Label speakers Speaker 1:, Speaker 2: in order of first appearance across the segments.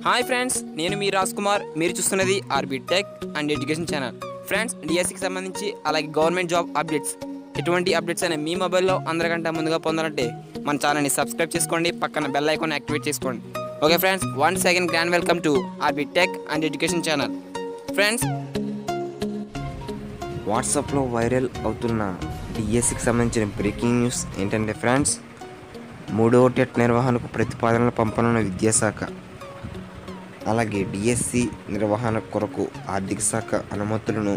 Speaker 1: hi friends నేను మీ రాజ్ కుమార్ మీరు చూస్తున్నది RB tech and education channel friends డిఎస్సికి సంబంధించి అలాగే గవర్నమెంట్ జాబ్ అప్డేట్స్ ఎటువంటి అప్డేట్స్ అయినా మీ మొబైల్లో అందరికంటే ముందుగా పొందాలంటే మన ఛానల్ని సబ్స్క్రైబ్ చేసుకోండి పక్కన బెల్ ఐకాన్ యాక్టివేట్ చేసుకోండి okay friends one second grand welcome to RB tech and education channel friends
Speaker 2: వాట్సాప్లో వైరల్ అవుతున్న డిఎస్సికి సంబంధించిన బ్రేకింగ్ న్యూస్ ఏంటంటే ఫ్రెండ్స్ మూడవ టెట్ నిర్వహణకు ప్రతిపాదనలు పంపనున్న విద్యాశాఖ అలాగే డిఎస్సి నిర్వహణ కొరకు ఆర్థిక శాఖ అనుమతులను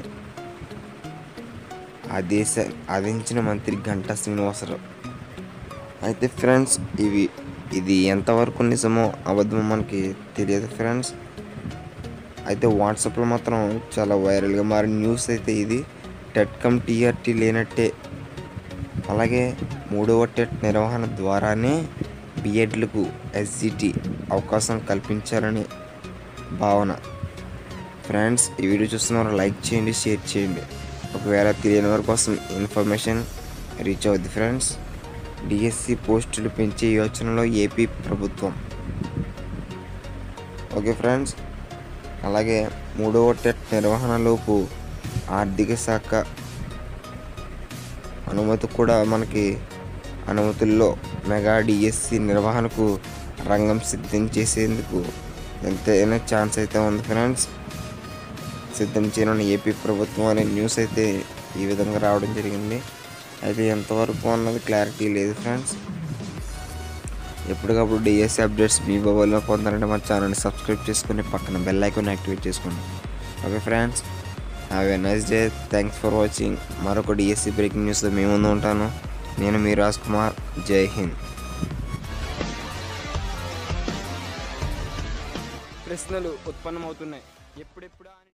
Speaker 2: ఆదేశ ఆదించిన మంత్రి గంటా శ్రీనివాసరావు అయితే ఫ్రెండ్స్ ఇవి ఇది ఎంతవరకు నిజమో అబద్ధమో మనకి తెలియదు ఫ్రెండ్స్ అయితే వాట్సాప్లో మాత్రం చాలా వైరల్గా మారిన న్యూస్ అయితే ఇది టెట్ కమ్ టీఆర్టీ లేనట్టే అలాగే మూడవ టెట్ నిర్వహణ ద్వారానే బిఎడ్లకు ఎస్జిటి అవకాశం కల్పించాలని భావన ఫ్రెండ్స్ ఈ వీడియో చూస్తున్న లైక్ చేయండి షేర్ చేయండి ఒకవేళ తెలియని వారి కోసం ఇన్ఫర్మేషన్ రీచ్ అవుద్ది ఫ్రెండ్స్ డిఎస్సి పోస్టులు పెంచే యోచనలో ఏపీ ప్రభుత్వం ఓకే ఫ్రెండ్స్ అలాగే మూడవ టెట్ నిర్వహణలోపు ఆర్థిక శాఖ అనుమతి కూడా మనకి అనుమతుల్లో మెగా డిఎస్సి నిర్వహణకు రంగం సిద్ధం చేసేందుకు ఎంతైనా ఛాన్స్ అయితే ఉంది ఫ్రెండ్స్ సిద్ధం చేయనున్న ఏపీ ప్రభుత్వం అనే న్యూస్ అయితే ఈ విధంగా రావడం జరిగింది అయితే ఎంతవరకు అన్నది క్లారిటీ లేదు ఫ్రెండ్స్ ఎప్పటికప్పుడు డిఎస్సి అప్డేట్స్ మీ మొబైల్లో పొందాలంటే మన ఛానల్ని సబ్స్క్రైబ్ చేసుకుని పక్కన బెల్ ఐకాన్ యాక్టివేట్ చేసుకోండి okay friends have a nice day thanks for watching మరొక డిఎస్సి బ్రేకింగ్ న్యూస్తో మీ ముందు ఉంటాను నేను మీ రాజ్ కుమార్ జై హింద్
Speaker 1: ప్రశ్నలు ఉత్పన్నమవుతున్నాయి ఎప్పుడెప్పుడు అని